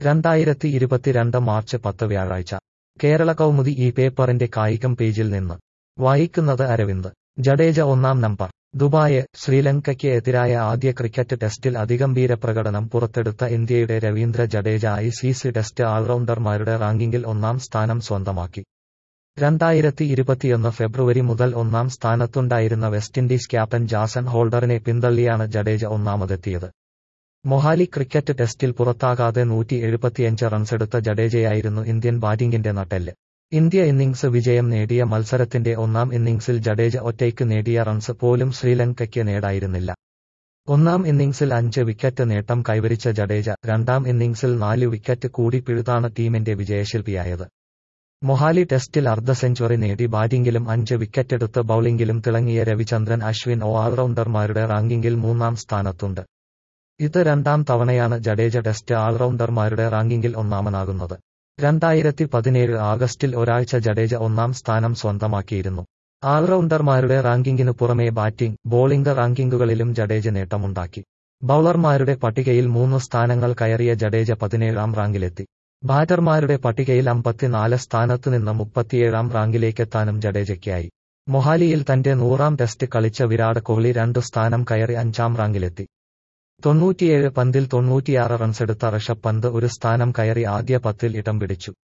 രണ്ടായിരത്തി ഇരുപത്തിരണ്ട് മാർച്ച് പത്ത് വ്യാഴാഴ്ച കേരള കൗമുദി ഈ പേപ്പറിന്റെ കായികം പേജിൽ നിന്ന് വായിക്കുന്നത് അരവിന്ദ് ജഡേജ ഒന്നാം നമ്പർ ദുബായ് ശ്രീലങ്കയ്ക്ക് എതിരായ ആദ്യ ക്രിക്കറ്റ് ടെസ്റ്റിൽ അതിഗംഭീര പ്രകടനം പുറത്തെടുത്ത ഇന്ത്യയുടെ Ravindra Jadeja I C C test ഓൾറൗണ്ടർമാരുടെ റാങ്കിങ്ങിൽ ഒന്നാം സ്ഥാനം സ്വന്തമാക്കി രണ്ടായിരത്തി ഇരുപത്തിയൊന്ന് ഫെബ്രുവരി മുതൽ ഒന്നാം സ്ഥാനത്തുണ്ടായിരുന്ന വെസ്റ്റ് ഇൻഡീസ് ക്യാപ്റ്റൻ ജാസൻ ഹോൾഡറിനെ പിന്തള്ളിയാണ് ജഡേജ ഒന്നാമതെത്തിയത് മൊഹാലി ക്രിക്കറ്റ് ടെസ്റ്റിൽ പുറത്താകാതെ നൂറ്റി എഴുപത്തിയഞ്ച് റൺസെടുത്ത ജഡേജയായിരുന്നു ഇന്ത്യൻ ബാറ്റിംഗിന്റെ നട്ടെല്ല് ഇന്ത്യ ഇന്നിംഗ്സ് വിജയം നേടിയ മത്സരത്തിന്റെ ഒന്നാം ഇന്നിംഗ്സിൽ ജഡേജ ഒറ്റയ്ക്ക് നേടിയ റൺസ് പോലും ശ്രീലങ്കയ്ക്ക് നേടായിരുന്നില്ല ഒന്നാം ഇന്നിംഗ്സിൽ അഞ്ച് വിക്കറ്റ് നേട്ടം കൈവരിച്ച ജഡേജ രണ്ടാം ഇന്നിംഗ്സിൽ നാല് വിക്കറ്റ് കൂടി പിഴുതാണ് ടീമിന്റെ വിജയശില്പിയായത് മൊഹാലി ടെസ്റ്റിൽ അർദ്ധ സെഞ്ചുറി നേടി ബാറ്റിംഗിലും അഞ്ച് വിക്കറ്റെടുത്ത് ബൌളിംഗിലും തിളങ്ങിയ രവിചന്ദ്രൻ അശ്വിൻ ഓൾറൗണ്ടർമാരുടെ റാങ്കിങ്ങിൽ മൂന്നാം സ്ഥാനത്തുണ്ട് ഇത് രണ്ടാം തവണയാണ് ജഡേജ ടെസ്റ്റ് ഓൾറൗണ്ടർമാരുടെ റാങ്കിങ്ങിൽ ഒന്നാമനാകുന്നത് രണ്ടായിരത്തി പതിനേഴ് ആഗസ്റ്റിൽ ഒരാഴ്ച ജഡേജ ഒന്നാം സ്ഥാനം സ്വന്തമാക്കിയിരുന്നു ഓൾറൗണ്ടർമാരുടെ റാങ്കിങ്ങിനു പുറമെ ബാറ്റിംഗ് ബോളിംഗ് റാങ്കിങ്ങുകളിലും ജഡേജ നേട്ടമുണ്ടാക്കി ബൌളർമാരുടെ പട്ടികയിൽ മൂന്ന് സ്ഥാനങ്ങൾ കയറിയ ജഡേജ പതിനേഴാം റാങ്കിലെത്തി ബാറ്റർമാരുടെ പട്ടികയിൽ അമ്പത്തിനാല് സ്ഥാനത്തുനിന്ന് മുപ്പത്തിയേഴാം റാങ്കിലേക്കെത്താനും ജഡേജയ്ക്കായി മൊഹാലിയിൽ തന്റെ നൂറാം ടെസ്റ്റ് കളിച്ച വിരാട് കോഹ്ലി രണ്ടു സ്ഥാനം കയറി അഞ്ചാം റാങ്കിലെത്തി തൊണ്ണൂറ്റിയേഴ് പന്തിൽ തൊണ്ണൂറ്റിയാറ് റൺസെടുത്ത ഋഷഭ് പന്ത് ഒരു സ്ഥാനം കയറി ആദ്യ പത്തിൽ ഇടം പിടിച്ചു